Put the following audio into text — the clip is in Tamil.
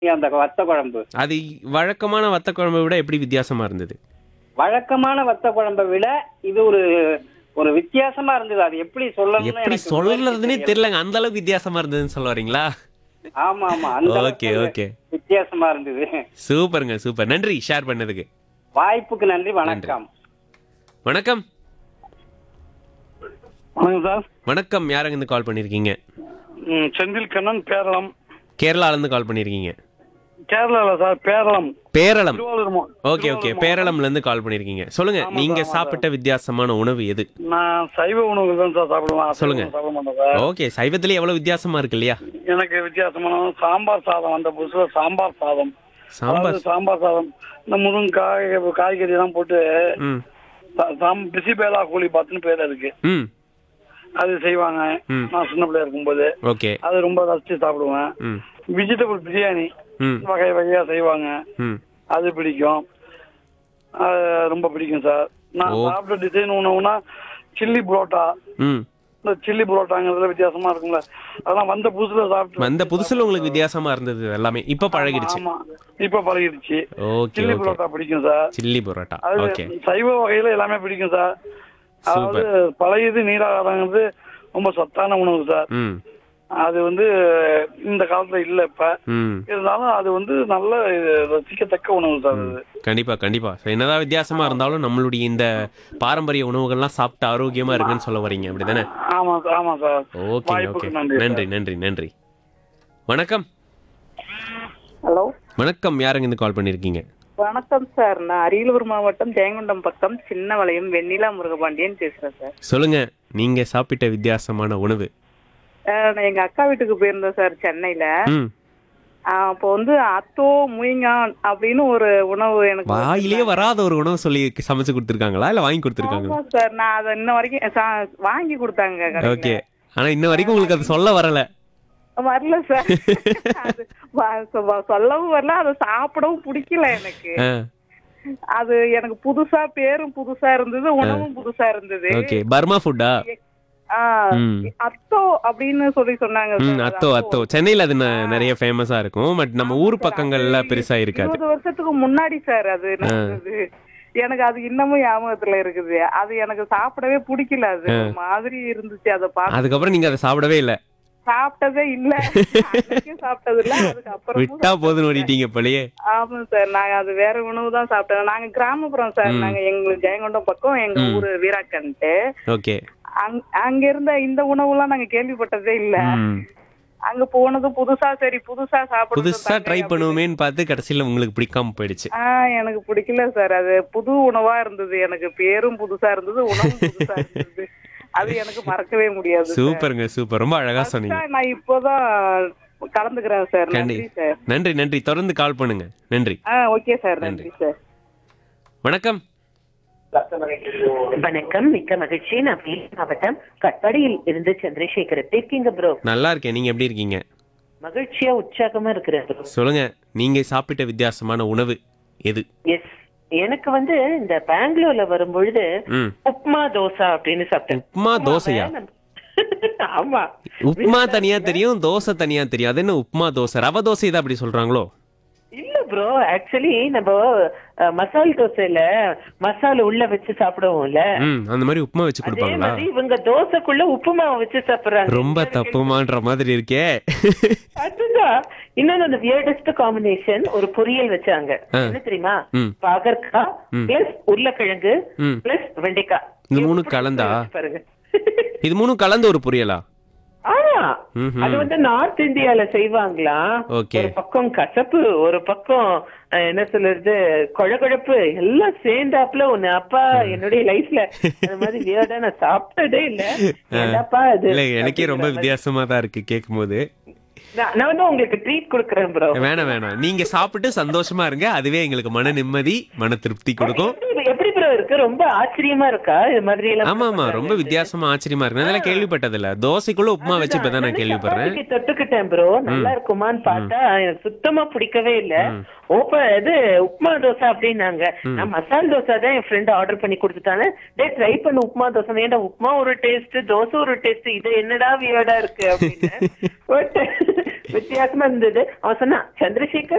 அந்த வத்த குழம்பு அது வழக்கமான வத்த குழம்பை விட எப்படி வித்தியாசமா இருந்தது வழக்கமான வத்த குழம்பை விட இது ஒரு ஒரு வித்தியாசமா இருந்தது அது எப்படி சொல்லணும்னு எப்படி எனக்கு சொல்றதுனே தெரியல. தெரியலங்க அந்த அளவுக்கு வித்தியாசமா இருந்ததுன்னு சொல்ல வரீங்களா ஆமா ஆமா அந்த ஓகே அளவுக்கு ஓகே வித்தியாசமா இருந்தது சூப்பருங்க சூப்பர் நன்றி ஷேர் பண்ணதுக்கு வாய்ப்புக்கு நன்றி வணக்கம் வணக்கம் வணக்கம் சார் வணக்கம் யாருங்க இருந்து கால் பண்ணிருக்கீங்க ம், செந்தில் கண்ணன் பேரளம் கேரளால இருந்து கால் பண்ணிருக்கீங்க கேரளால சார் பேரளம் பேரளம் திருவாரூர் மா- ஓகே ஓகே திருவாரூர் பேரளம்ல இருந்து கால் பண்ணிருக்கீங்க சொல்லுங்க ஆமா நீங்க சார், ஆமா சாப்பிட்ட வித்தியாசமான உணவு எது நான் சைவ உணவு தான் சார் சாப்பிடுவேன் அசைவ சொல்லுங்க. உணவு சாப்பிட மாட்டேன் சார் ஓகே சைவத்துல எவ்வளவு வித்தியாசமா இருக்கு இல்லையா எனக்கு வித்தியாசமான சாம்பார் சாதம் அந்த புதுசுல சாம்பார் சாதம் சாம்பார் அதாவது சாம்பார் சாதம் இந்த முருங்காய் காய்கறி எல்லாம் போட்டு ம் சா- சாம் பிசிபேலா கோழி பாத்துன்னு பேர் இருக்கு ம் அது செய்வாங்க ம். நான் சின்ன பிள்ளையா இருக்கும்போது ஓகே அது ரொம்ப ரசிச்சு சாப்பிடுவேன் ம் வெஜிடபிள் பிரியாணி ம் வகை வகையா செய்வாங்க ம் அது பிடிக்கும் அது ரொம்ப பிடிக்கும் சார் நான் ஓ. சாப்பிட்ட டிசைன் உணவுனா சில்லி புரோட்டா ம் இந்த சில்லி புரோட்டாங்கிறதுல வித்தியாசமா இருக்கும்ல அதெல்லாம் வந்த புதுசுல சாப்பிட்டு வந்த புதுசுல உங்களுக்கு வித்தியாசமா இருந்தது எல்லாமே இப்ப பழகிடுச்சு ஆமா இப்ப பழகிடுச்சு ஓகே சில்லி ஓகே புரோட்டா பிடிக்கும் சார் சில்லி பரோட்டா அது ஓகே சைவ வகையில எல்லாமே பிடிக்கும் சார் அதாவது பழையது நீராகாரங்கிறது ரொம்ப சத்தான உணவு சார் ம் அது வந்து இந்த காலத்துல இல்ல இப்ப ம் இருந்தாலும் அது வந்து நல்ல ரசிக்கத்தக்க உணவு சார் அது கண்டிப்பா கண்டிப்பா So, என்னதான் வித்தியாசமா இருந்தாலும் நம்மளுடைய இந்த பாரம்பரிய உணவுகள்லாம் சாப்பிட்டு ஆரோக்கியமா இருக்குன்னு சொல்ல வரீங்க அப்படிதானே ஆமா சார் ஆமா சார் ஓகே ஓகே வாய்ப்புக்கு நன்றி சார். நன்றி நன்றி நன்றி வணக்கம் ஹலோ வணக்கம் யாருங்க இருந்து கால் பண்ணிருக்கீங்க வணக்கம் சார் நான் அரியலூர் மாவட்டம் ஜெயங்கொண்டம் பக்கம் சின்ன வளையம் வெண்ணிலா முருகபாண்டியன் பேசுறேன் சார் சொல்லுங்க நீங்க சாப்பிட்ட வித்தியாசமான உணவு அஹ், நான் எங்க அக்கா வீட்டுக்கு போயிருந்தேன் சார் சென்னையில ம் அஹ், அப்போ வந்து அத்தோ முயங்கான் அப்படின்னு ஒரு உணவு எனக்கு வாயிலே வராத ஒரு உணவு சொல்லி சமைச்சு கொடுத்துருக்காங்களா இல்ல வாங்கி கொடுத்துருக்காங்களா ஆமா சார் நான் அதை இன்ன வரைக்கும் சா- வாங்கி கொடுத்தாங்க கடையில. ஓகே ஆனா இன்ன வரைக்கும் உங்களுக்கு அது சொல்ல வரல வரல சார் அது வ- சொ- சொல்லவும் வரல அதை சாப்பிடவும் பிடிக்கல எனக்கு ஆ, அது எனக்கு புதுசா பேரும் புதுசா இருந்தது உணவும் புதுசா இருந்தது ஓகே பர்மா ஃபுட்டா ஆ, ம். அத்தோ அப்படின்னு சொல்லி சொன்னாங்க ம் சார். அத்தோ அத்தோ சென்னையில அது ந- நிறைய ஃபேமஸா இருக்கும் பட் நம்ம ஊர் பக்கங்கள்ல பெருசா இருக்காது இருபது வருஷத்துக்கு முன்னாடி சார் அது நடந்தது எனக்கு அது இன்னமும் ஞாபகத்துல இருக்குது அது எனக்கு சாப்பிடவே பிடிக்கல அது ஒரு மாதிரி இருந்துச்சு அதை பார்த்து அதுக்கப்புறம் நீங்க அதை சாப்பிடவே இல்ல சாப்பிட்டதே இல்ல அன்னைக்கும் சாப்பிட்டது இல்ல அதுக்கப்புறம் விட்டா போதுன்னு ஓடிட்டீங்க போலயே ஆமா சார் நாங்க அது வேற உணவு தான் சாப்பிட்டோம் நாங்க கிராமப்புறம் சார் நாங்க எங்களுக்கு ஜெயங்கொண்டம் பக்கம் எங்க ஊரு வீராக்கன்ட்டு ஓகே அங்க அங்க இருந்த இந்த உணவுலாம் நாங்க கேள்விப்பட்டதே இல்ல ம். அங்க போனது புதுசா சரி புதுசா சாப்பிடுறது புதுசா தானே ட்ரை அப்படின்னு. பண்ணுவோமேன்னு பார்த்து கடைசியில உங்களுக்கு பிடிக்காம போயிடுச்சு ஆ எனக்கு பிடிக்கல சார் அது புது உணவா இருந்தது எனக்கு பேரும் புதுசா இருந்தது உணவும் புதுசா இருந்தது அது எனக்கு மறக்கவே முடியாது சார். சூப்பருங்க சூப்பர் ரொம்ப அழகா சொன்னீங்க சார், நான் இப்போதான் கலந்துக்கிறேன் சார் கண்டி நன்றி சார் நன்றி நன்றி தொடர்ந்து கால் பண்ணுங்க நன்றி ஆ ஓகே சார் நன்றி சார் வணக்கம் வணக்கம் மிக்க மகிழ்ச்சி நான் வேலூர் மாவட்டம் கட்பாடியில் இருந்து சந்திரசேகர் எப்படி இருக்கீங்க ப்ரோ நல்லா இருக்கேன் நீங்க எப்படி இருக்கீங்க மகிழ்ச்சியா உற்சாகமா இருக்கிறேன் ப்ரோ சொல்லுங்க நீங்க சாப்பிட்ட வித்தியாசமான உணவு எது எஸ் எனக்கு வந்து இந்த பெங்களூர்ல வரும்பொழுது ம் உப்மா தோசை அப்படின்னு சாப்பிட்டேன் உப்மா தோசையா நம்ம- ஆமா உப்மா தனியா தெரியும் தோசை தனியா தெரியும் அது என்ன உப்மா தோசை ரவை தோசை தான் அப்படி சொல்றாங்களோ இல்ல ப்ரோ ஆக்சுவலி நம்ம அஹ், மசால் தோசையில மசாலா உள்ள வச்சு சாப்பிடுவோம்ல ம் அந்த மாதிரி உப்மா வச்சு அதே கொடுப்பாங்களா மாதிரி இவங்க தோசைக்குள்ள உப்புமாவை வச்சு சாப்பிடுறாங்க ரொம்ப தப்புமான்ற மாதிரி இருக்கே அதுதான் இன்னொன்னு அந்த வியர்டஸ்ட் காம்பினேஷன் ஒரு பொரியல் வச்சாங்க என்ன தெரியுமா ம். பாகற்காய் பிளஸ் உருளைக்கிழங்கு ம். பிளஸ் வெண்டைக்காய் இந்த மூணு எப்படி கலந்தா? இருக்கு பாருங்க இது மூணும் கலந்து ஒரு பொரியலா ஆமா ம்ஹும். அது வந்து நார்த் இந்தியால செய்வாங்களா Okay. ஒரு பக்கம் கசப்பு ஒரு பக்கம் அஹ், என்ன சொல்றது கொழகொழப்பு எல்லாம் சேர்ந்தாப்புல ஒண்ணு அப்பா என்னுடைய லைஃப்ல அந்த மாதிரி வியர்டா நான் சாப்பிட்டதே இல்ல ஏன்டாப்பா அது இல்ல எனக்கே ரொம்ப அப்படிங்கிற மாதிரி. வித்தியாசமா தான் இருக்கு கேட்கும்போது நான் நான் வந்து உங்களுக்கு ட்ரீட் கொடுக்குறேன் ப்ரோ வேணாம் வேணாம் நீங்க சாப்பிட்டு சந்தோஷமா இருங்க அதுவே எங்களுக்கு மன நிம்மதி மன திருப்தி கொடுக்கும் எப்படி ப்ரோ இருக்கு ரொம்ப ஆச்சரியமா இருக்கா இது மாதிரி எல்லாம் ஆமா ஆமா ரொம்ப வித்தியாசமா ஆச்சரியமா இருக்கு நான் இதெல்லாம் கேள்விப்பட்டது இல்ல தோசைக்குள்ள உப்புமா வச்சு இப்பதான் நான் கேள்விப்படுறேன் சப்பாத்திக்கு தொட்டுக்கிட்டேன் ப்ரோ நல்லா இருக்குமான்னு பார்த்தா எனக்கு சுத்தமா பிடிக்கவே இல்ல ஓப்ப இது உப்மா தோசை அப்படின்னாங்க நான் மசால் தோசை தான் என் ஃப்ரெண்ட் ஆர்டர் பண்ணி கொடுத்துட்டாங்க டே ட்ரை பண்ணு உப்மா தோசை ஏன்டா உப்மா ஒரு டேஸ்ட் தோசை ஒரு டேஸ்ட் இது என்னடா வியர்டா இருக்கு அப்படின்னு பட் வித்தியாசமா இருந்தது அவன் சொன்னா சந்திரசேகர்